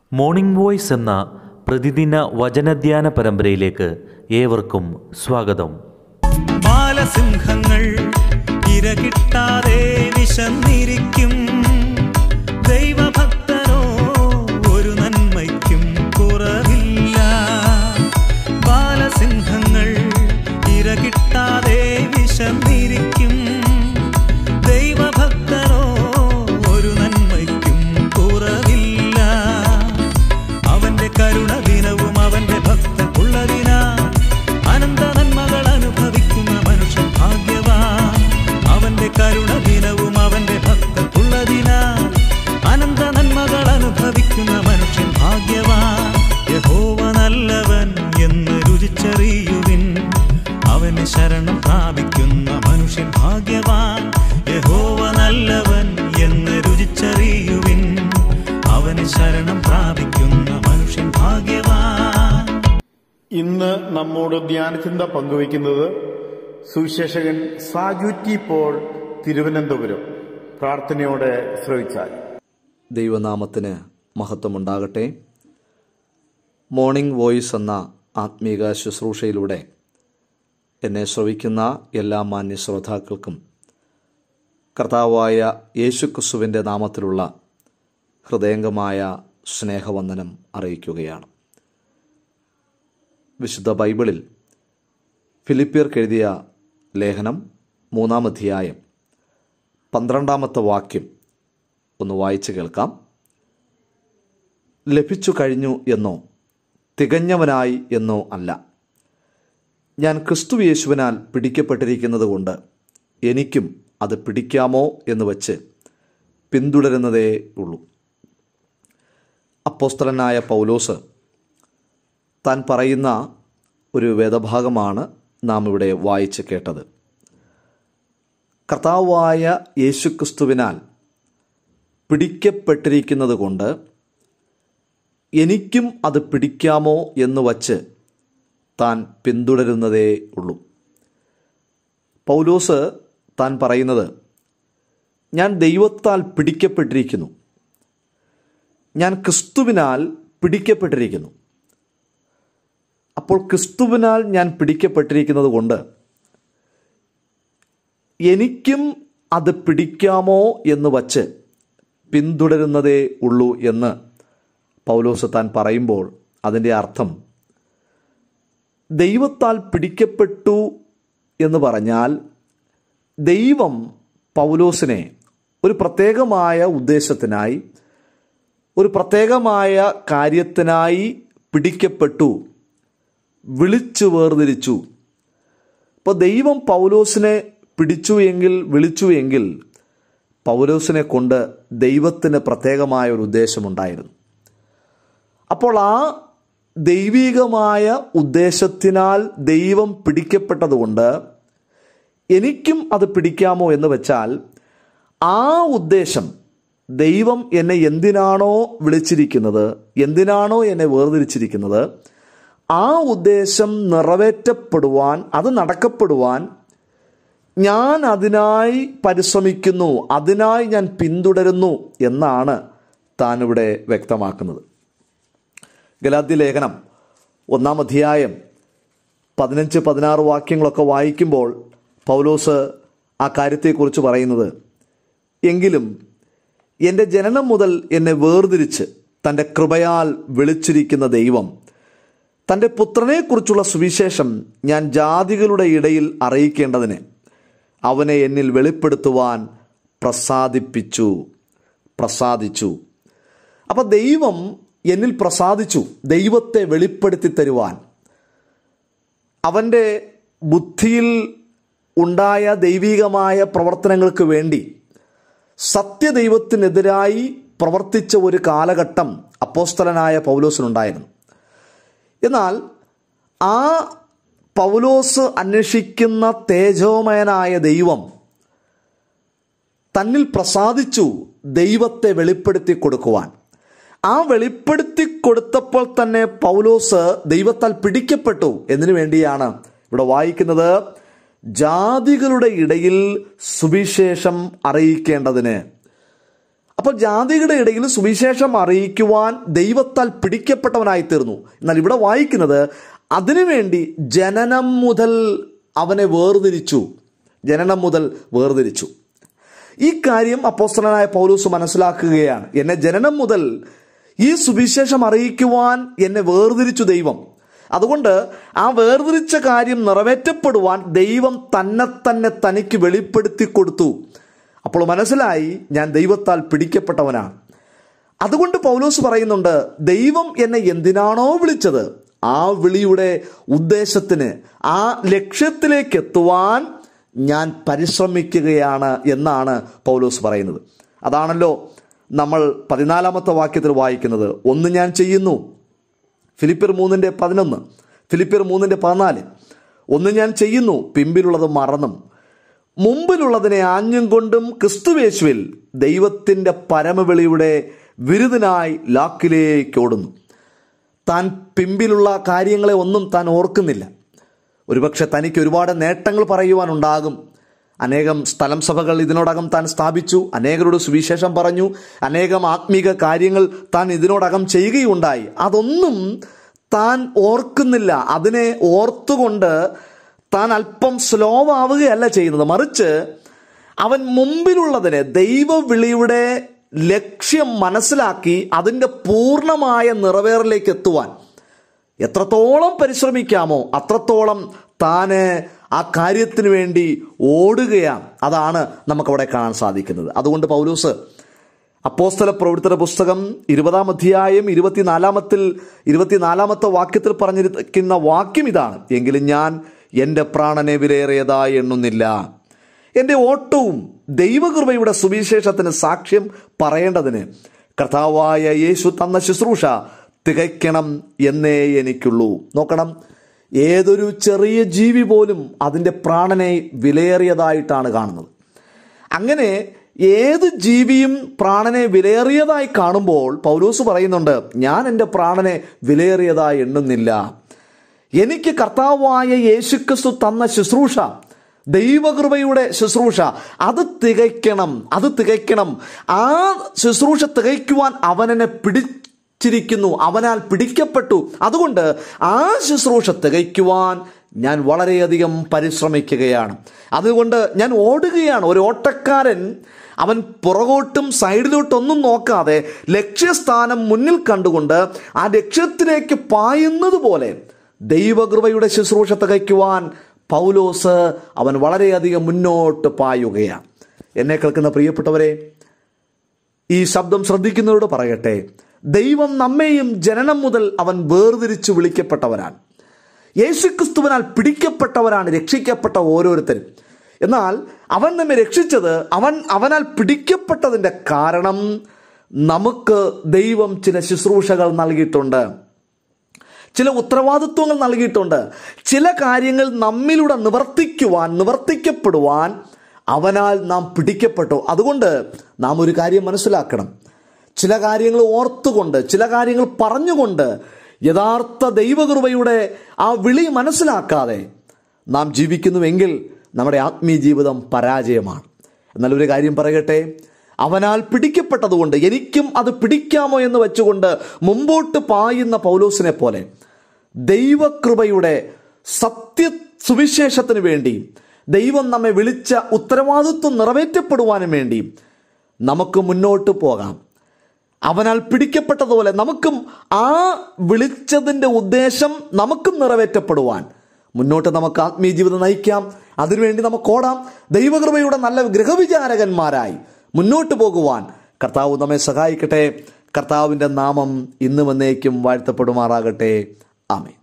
morning voice എന്ന പ്രതിദിന വചനധ്യാന പരമ്പരയിലേക്ക് ഏവർക്കും സ്വാഗതം ബാലസിംഹങ്ങൾ ഇരകിട്ടാതെ വിശന്നിരിക്കും ദൈവഭക്തനോ ഒരു നന്മയ്ക്കും കുറവില്ല ബാലസിംഹങ്ങൾ ഇരകിട്ടാതെ വിശന്നിരിക്കും ദൈവഭക്തനോ ഒരു നന്മയ്ക്കും കുറവില്ല അവന്റെ കരുണ ദിനവും അവന്റെ ഭക്തർക്കുള്ളതിനാ അനന്ത നന്മകൾ അനുഭവിക്കുന്ന മനുഷ്യൻ ഭാഗ്യവാൻ അവന്റെ കരുണ ദിനവും അവന്റെ ഭക്തർക്കുള്ളതിനാ അനന്ത നന്മകൾ അനുഭവിക്കുന്ന മനുഷ്യൻ ഭാഗ്യവാൻ യഹോവ നല്ലവൻ എന്ന് രുചിച്ചറിയുവിൻ അവന് ശരണം പ്രാപിക്കുന്ന മനുഷ്യൻ ഭാഗ്യവാൻ യഹോവ നല്ലവൻ എന്ന് രുചിച്ചറിയുവിൻ അവന് ശരണം പ്രാപിക്കുന്ന മനുഷ്യൻ ഭാഗ്യവാൻ ഇന്ന് നമ്മോട് ധ്യാനചിന്ത പങ്കുവയ്ക്കുന്നത് സുവിശേഷകൻ സാജു ടി പോൾ തിരുവനന്തപുരം പ്രാർത്ഥനയോടെ ശ്രവിച്ചാൽ ദൈവനാമത്തിന് മഹത്വമുണ്ടാകട്ടെ മോർണിംഗ് വോയിസ് എന്ന ആത്മീക ശുശ്രൂഷയിലൂടെ എന്നെ ശ്രവിക്കുന്ന എല്ലാ മാന്യ ശ്രോതാക്കൾക്കും കർത്താവായ യേശുക്രിസ്തുവിൻ്റെ നാമത്തിലുള്ള ഹൃദയംഗമായ സ്നേഹവന്ദനം അറിയിക്കുകയാണ് വിശുദ്ധ ബൈബിളിൽ ഫിലിപ്പിയർക്ക് എഴുതിയ ലേഖനം മൂന്നാം അധ്യായം പന്ത്രണ്ടാമത്തെ വാക്യം ഒന്ന് വായിച്ചു കേൾക്കാം ലഭിച്ചു കഴിഞ്ഞു എന്നോ തികഞ്ഞവനായി എന്നോ അല്ല ഞാൻ ക്രിസ്തു യേശുവിനാൽ പിടിക്കപ്പെട്ടിരിക്കുന്നത് കൊണ്ട് എനിക്കും അത് പിടിക്കാമോ എന്ന് വച്ച് പിന്തുടരുന്നതേ ഉള്ളൂ അപ്പോസ്തലനായ പൗലോസ് താൻ പറയുന്ന ഒരു വേദഭാഗമാണ് നാം ഇവിടെ വായിച്ച് കേട്ടത് കർത്താവായ യേശുക്രിസ്തുവിനാൽ പിടിക്കപ്പെട്ടിരിക്കുന്നത് കൊണ്ട് എനിക്കും അത് പിടിക്കാമോ എന്ന് വച്ച് താൻ പിന്തുടരുന്നതേ ഉള്ളൂ പൗലോസ് താൻ പറയുന്നത് ഞാൻ ദൈവത്താൽ പിടിക്കപ്പെട്ടിരിക്കുന്നു ഞാൻ ക്രിസ്തുവിനാൽ പിടിക്കപ്പെട്ടിരിക്കുന്നു അപ്പോൾ ക്രിസ്തുവിനാൽ ഞാൻ പിടിക്കപ്പെട്ടിരിക്കുന്നത് കൊണ്ട് എനിക്കും അത് പിടിക്കാമോ എന്ന് വച്ച് പിന്തുടരുന്നതേ ഉള്ളൂ എന്ന് പൗലോസ് താൻ പറയുമ്പോൾ അതിൻ്റെ അർത്ഥം ദൈവത്താൽ പിടിക്കപ്പെട്ടു എന്ന് പറഞ്ഞാൽ ദൈവം പൗലോസിനെ ഒരു പ്രത്യേകമായ ഉദ്ദേശത്തിനായി ഒരു പ്രത്യേകമായ കാര്യത്തിനായി പിടിക്കപ്പെട്ടു വിളിച്ചു വേർതിരിച്ചു അപ്പോൾ ദൈവം പൗലോസിനെ പിടിച്ചു എങ്കിൽ വിളിച്ചു എങ്കിൽ പൗലോസിനെ കൊണ്ട് ദൈവത്തിന് പ്രത്യേകമായ ഒരു ഉദ്ദേശമുണ്ടായിരുന്നു അപ്പോൾ ആ ദൈവികമായ ഉദ്ദേശത്തിനാൽ ദൈവം പിടിക്കപ്പെട്ടതുകൊണ്ട് എനിക്കും അത് പിടിക്കാമോ എന്ന് വെച്ചാൽ ആ ഉദ്ദേശം ദൈവം എന്നെ എന്തിനാണോ വിളിച്ചിരിക്കുന്നത് എന്തിനാണോ എന്നെ വേർതിരിച്ചിരിക്കുന്നത് ആ ഉദ്ദേശം നിറവേറ്റപ്പെടുവാൻ അത് നടക്കപ്പെടുവാൻ ഞാൻ അതിനായി പരിശ്രമിക്കുന്നു അതിനായി ഞാൻ പിന്തുടരുന്നു എന്നാണ് താൻ ഇവിടെ വ്യക്തമാക്കുന്നത് ഗലാദ്യ ലേഖനം ഒന്നാം അധ്യായം പതിനഞ്ച് പതിനാറ് വാക്യങ്ങളൊക്കെ വായിക്കുമ്പോൾ പൗലോസ് ആ കാര്യത്തെക്കുറിച്ച് പറയുന്നത് എങ്കിലും എൻ്റെ ജനനം മുതൽ എന്നെ വേർതിരിച്ച് തൻ്റെ കൃപയാൽ വിളിച്ചിരിക്കുന്ന ദൈവം തൻ്റെ പുത്രനെക്കുറിച്ചുള്ള സുവിശേഷം ഞാൻ ജാതികളുടെ ഇടയിൽ അറിയിക്കേണ്ടതിന് അവനെ എന്നിൽ വെളിപ്പെടുത്തുവാൻ പ്രസാദിപ്പിച്ചു പ്രസാദിച്ചു അപ്പം ദൈവം എന്നിൽ പ്രസാദിച്ചു ദൈവത്തെ വെളിപ്പെടുത്തി തരുവാൻ അവൻ്റെ ബുദ്ധിയിൽ ഉണ്ടായ ദൈവികമായ പ്രവർത്തനങ്ങൾക്ക് വേണ്ടി സത്യദൈവത്തിനെതിരായി പ്രവർത്തിച്ച ഒരു കാലഘട്ടം അപ്പോസ്തലനായ പൗലോസിനുണ്ടായിരുന്നു എന്നാൽ ആ പൗലോസ് അന്വേഷിക്കുന്ന തേജോമയനായ ദൈവം തന്നിൽ പ്രസാദിച്ചു ദൈവത്തെ വെളിപ്പെടുത്തി കൊടുക്കുവാൻ ആ വെളിപ്പെടുത്തി കൊടുത്തപ്പോൾ തന്നെ പൗലോസ് ദൈവത്താൽ പിടിക്കപ്പെട്ടു എന്നതിനു വേണ്ടിയാണ് ഇവിടെ വായിക്കുന്നത് ജാതികളുടെ ഇടയിൽ സുവിശേഷം അറിയിക്കേണ്ടതിന് അപ്പോൾ ജാതികളുടെ ഇടയിൽ സുവിശേഷം അറിയിക്കുവാൻ ദൈവത്താൽ പിടിക്കപ്പെട്ടവനായി തീർന്നു എന്നാൽ ഇവിടെ വായിക്കുന്നത് അതിനുവേണ്ടി ജനനം മുതൽ അവനെ വേർതിരിച്ചു ജനനം മുതൽ വേർതിരിച്ചു ഈ കാര്യം അപ്പോസ്തലനായ പൗലൂസ് മനസ്സിലാക്കുകയാണ് എന്നെ ജനനം മുതൽ ഈ സുവിശേഷം അറിയിക്കുവാൻ എന്നെ വേർതിരിച്ചു ദൈവം അതുകൊണ്ട് ആ വേർതിരിച്ച കാര്യം നിറവേറ്റപ്പെടുവാൻ ദൈവം തന്നെ തന്നെ തനിക്ക് വെളിപ്പെടുത്തി കൊടുത്തു അപ്പോൾ മനസ്സിലായി ഞാൻ ദൈവത്താൽ പിടിക്കപ്പെട്ടവനാണ് അതുകൊണ്ട് പൗലോസ് പറയുന്നുണ്ട് ദൈവം എന്നെ എന്തിനാണോ വിളിച്ചത് ആ വിളിയുടെ ഉദ്ദേശത്തിന് ആ ലക്ഷ്യത്തിലേക്ക് എത്തുവാൻ ഞാൻ പരിശ്രമിക്കുകയാണ് എന്നാണ് പൗലോസ് പറയുന്നത് അതാണല്ലോ നമ്മൾ പതിനാലാമത്തെ വാക്യത്തിൽ വായിക്കുന്നത് ഒന്ന് ഞാൻ ചെയ്യുന്നു ഫിലിപ്പിയർ മൂന്നിൻ്റെ പതിനൊന്ന് ഫിലിപ്പിയർ മൂന്നിൻ്റെ പതിനാല് ഒന്ന് ഞാൻ ചെയ്യുന്നു പിമ്പിലുള്ളത് മറന്നും മുമ്പിലുള്ളതിനെ ആഞ്ഞും കൊണ്ടും ക്രിസ്തുവേശുവിൽ ദൈവത്തിൻ്റെ പരമവിളിയുടെ വിരുദനായി ലാക്കിലേക്ക് ഓടുന്നു താൻ പിമ്പിലുള്ള കാര്യങ്ങളെ ഒന്നും താൻ ഓർക്കുന്നില്ല ഒരുപക്ഷെ തനിക്ക് ഒരുപാട് നേട്ടങ്ങൾ പറയുവാനുണ്ടാകും അനേകം സ്ഥലം സഭകൾ ഇതിനോടകം താൻ സ്ഥാപിച്ചു അനേകരോട് സുവിശേഷം പറഞ്ഞു അനേകം ആത്മീക കാര്യങ്ങൾ താൻ ഇതിനോടകം ചെയ്യുകയുണ്ടായി അതൊന്നും താൻ ഓർക്കുന്നില്ല അതിനെ ഓർത്തുകൊണ്ട് താൻ അല്പം സ്ലോ ആവുകയല്ല ചെയ്യുന്നത് മറിച്ച് അവൻ മുമ്പിലുള്ളതിനെ ദൈവവിളിയുടെ ലക്ഷ്യം മനസ്സിലാക്കി അതിൻ്റെ പൂർണ്ണമായ നിറവേറിലേക്ക് എത്തുവാൻ എത്രത്തോളം പരിശ്രമിക്കാമോ അത്രത്തോളം താന് ആ കാര്യത്തിന് വേണ്ടി ഓടുകയാണ് അതാണ് നമുക്കവിടെ കാണാൻ സാധിക്കുന്നത് അതുകൊണ്ട് പൗലൂസ് അപ്പോസ്തല പ്രവൃത്തിയുടെ പുസ്തകം ഇരുപതാം അധ്യായം ഇരുപത്തിനാലാമത്തിൽ ഇരുപത്തിനാലാമത്തെ വാക്യത്തിൽ പറഞ്ഞിരിക്കുന്ന വാക്യം ഇതാണ് എങ്കിലും ഞാൻ എൻ്റെ പ്രാണനെ വിലയേറിയതായി എണ്ണുന്നില്ല എൻ്റെ ഓട്ടവും ദൈവകൃപയുടെ സുവിശേഷത്തിന് സാക്ഷ്യം പറയേണ്ടതിന് കർത്താവായ യേശു തന്ന ശുശ്രൂഷ തികയ്ക്കണം എന്നേ എനിക്കുള്ളൂ നോക്കണം ഏതൊരു ചെറിയ ജീവി പോലും അതിൻ്റെ പ്രാണനെ വിലയേറിയതായിട്ടാണ് കാണുന്നത് അങ്ങനെ ഏത് ജീവിയും പ്രാണനെ വിലയേറിയതായി കാണുമ്പോൾ പൗലൂസ് പറയുന്നുണ്ട് ഞാൻ എൻ്റെ പ്രാണനെ വിലയേറിയതായി എണ്ണുന്നില്ല എനിക്ക് കർത്താവായ യേശുക്രിസ്തു തന്ന ശുശ്രൂഷ ദൈവകൃപയുടെ ശുശ്രൂഷ അത് തികയ്ക്കണം അത് തികയ്ക്കണം ആ ശുശ്രൂഷ തികയ്ക്കുവാൻ അവനെന്നെ പിടിച്ചിരിക്കുന്നു അവനാൽ പിടിക്കപ്പെട്ടു അതുകൊണ്ട് ആ ശുശ്രൂഷ തികയ്ക്കുവാൻ ഞാൻ വളരെയധികം പരിശ്രമിക്കുകയാണ് അതുകൊണ്ട് ഞാൻ ഓടുകയാണ് ഒരു ഓട്ടക്കാരൻ അവൻ പുറകോട്ടും സൈഡിലോട്ടൊന്നും നോക്കാതെ ലക്ഷ്യസ്ഥാനം മുന്നിൽ കണ്ടുകൊണ്ട് ആ ലക്ഷ്യത്തിലേക്ക് പായുന്നത് പോലെ ദൈവകൃപയുടെ ശുശ്രൂഷ തികയ്ക്കുവാൻ പൗലോസ് അവൻ വളരെയധികം മുന്നോട്ട് പായുകയാണ് എന്നെ കേൾക്കുന്ന പ്രിയപ്പെട്ടവരെ ഈ ശബ്ദം ശ്രദ്ധിക്കുന്നവരോട് പറയട്ടെ ദൈവം നമ്മെയും ജനനം മുതൽ അവൻ വേർതിരിച്ചു വിളിക്കപ്പെട്ടവരാണ് യേശുക്രിസ്തുവിനാൽ പിടിക്കപ്പെട്ടവരാണ് രക്ഷിക്കപ്പെട്ട ഓരോരുത്തരും എന്നാൽ അവൻ നമ്മെ രക്ഷിച്ചത് അവൻ അവനാൽ പിടിക്കപ്പെട്ടതിൻ്റെ കാരണം നമുക്ക് ദൈവം ചില ശുശ്രൂഷകൾ നൽകിയിട്ടുണ്ട് ചില ഉത്തരവാദിത്വങ്ങൾ നൽകിയിട്ടുണ്ട് ചില കാര്യങ്ങൾ നമ്മിലൂടെ നിവർത്തിക്കുവാൻ നിവർത്തിക്കപ്പെടുവാൻ അവനാൽ നാം പിടിക്കപ്പെട്ടു അതുകൊണ്ട് നാം ഒരു കാര്യം മനസ്സിലാക്കണം ചില കാര്യങ്ങൾ ഓർത്തുകൊണ്ട് ചില കാര്യങ്ങൾ പറഞ്ഞുകൊണ്ട് യഥാർത്ഥ ദൈവകൃപയുടെ ആ വിളി മനസ്സിലാക്കാതെ നാം ജീവിക്കുന്നുവെങ്കിൽ നമ്മുടെ ആത്മീയ ജീവിതം പരാജയമാണ് എന്നാൽ ഒരു കാര്യം പറയട്ടെ അവനാൽ പിടിക്കപ്പെട്ടതുകൊണ്ട് എനിക്കും അത് പിടിക്കാമോ എന്ന് വെച്ചുകൊണ്ട് മുമ്പോട്ട് പായുന്ന പൗലോസിനെ പോലെ ദൈവകൃപയുടെ സത്യ സുവിശേഷത്തിന് വേണ്ടി ദൈവം നമ്മെ വിളിച്ച ഉത്തരവാദിത്വം നിറവേറ്റപ്പെടുവാനും വേണ്ടി നമുക്ക് മുന്നോട്ട് പോകാം അവനാൽ പിടിക്കപ്പെട്ടതുപോലെ നമുക്കും ആ വിളിച്ചതിൻ്റെ ഉദ്ദേശം നമുക്കും നിറവേറ്റപ്പെടുവാൻ മുന്നോട്ട് നമുക്ക് ആത്മീയ ജീവിതം നയിക്കാം അതിനുവേണ്ടി നമുക്ക് ഓടാം ദൈവകൃപയുടെ നല്ല ഗൃഹവിചാരകന്മാരായി മുന്നോട്ട് പോകുവാൻ കർത്താവ് നമ്മെ സഹായിക്കട്ടെ കർത്താവിൻ്റെ നാമം ഇന്നും എന്നേക്കും വാഴ്ത്തപ്പെടുമാറാകട്ടെ ആമേ